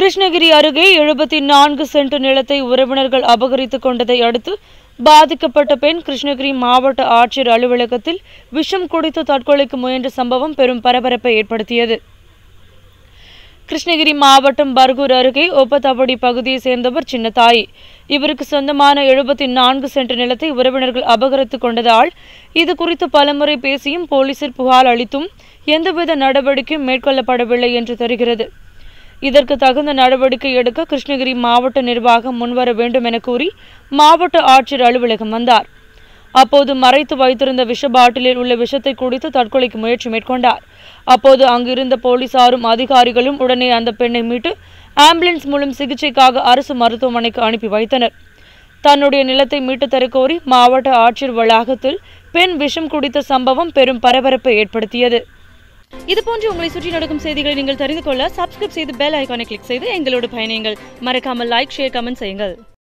கிருஷ்ணகிரி அருகே எழுபத்தி நான்கு சென்ட் நிலத்தை உறவினர்கள் அபகரித்துக் கொண்டதை அடுத்து பாதிக்கப்பட்ட பெண் கிருஷ்ணகிரி மாவட்ட ஆட்சியர் அலுவலகத்தில் விஷம் குடித்து தற்கொலைக்கு முயன்ற சம்பவம் பெரும் பரபரப்பை ஏற்படுத்தியது கிருஷ்ணகிரி மாவட்டம் பர்கூர் அருகே ஒப்பத்தபடி பகுதியை சேர்ந்தவர் சின்னத்தாய் இவருக்கு சொந்தமான எழுபத்தி நான்கு சென்ட் நிலத்தை உறவினர்கள் அபகரித்துக் கொண்டதால் இது குறித்து பலமுறை பேசியும் போலீசில் புகார் அளித்தும் எந்தவித நடவடிக்கையும் மேற்கொள்ளப்படவில்லை என்று தெரிகிறது இதற்கு தகுந்த நடவடிக்கை எடுக்க கிருஷ்ணகிரி மாவட்ட நிர்வாகம் முன்வர வேண்டும் என கூறி மாவட்ட ஆட்சியர் அலுவலகம் வந்தார் அப்போது மறைத்து வைத்திருந்த விஷ பாட்டிலில் உள்ள விஷத்தை குடித்து தற்கொலைக்கு முயற்சி மேற்கொண்டார் அப்போது அங்கிருந்த போலீசாரும் அதிகாரிகளும் உடனே அந்த பெண்ணை மீட்டு ஆம்புலன்ஸ் மூலம் சிகிச்சைக்காக அரசு மருத்துவமனைக்கு அனுப்பி வைத்தனர் தன்னுடைய நிலத்தை மீட்டு தரக்கோரி மாவட்ட ஆட்சியர் வளாகத்தில் பெண் விஷம் குடித்த சம்பவம் பெரும் பரபரப்பை ஏற்படுத்தியது இதுபோன்று உங்களை சுற்றி நடக்கும் செய்திகளை நீங்கள் தெரிந்து கொள்ள சப்ஸ்கிரைப் செய்து பெல் ஐகானை கிளிக் செய்து எங்களோடு பயணியுங்கள் மறக்காமல் லைக் ஷேர் கமெண்ட் செய்யுங்கள்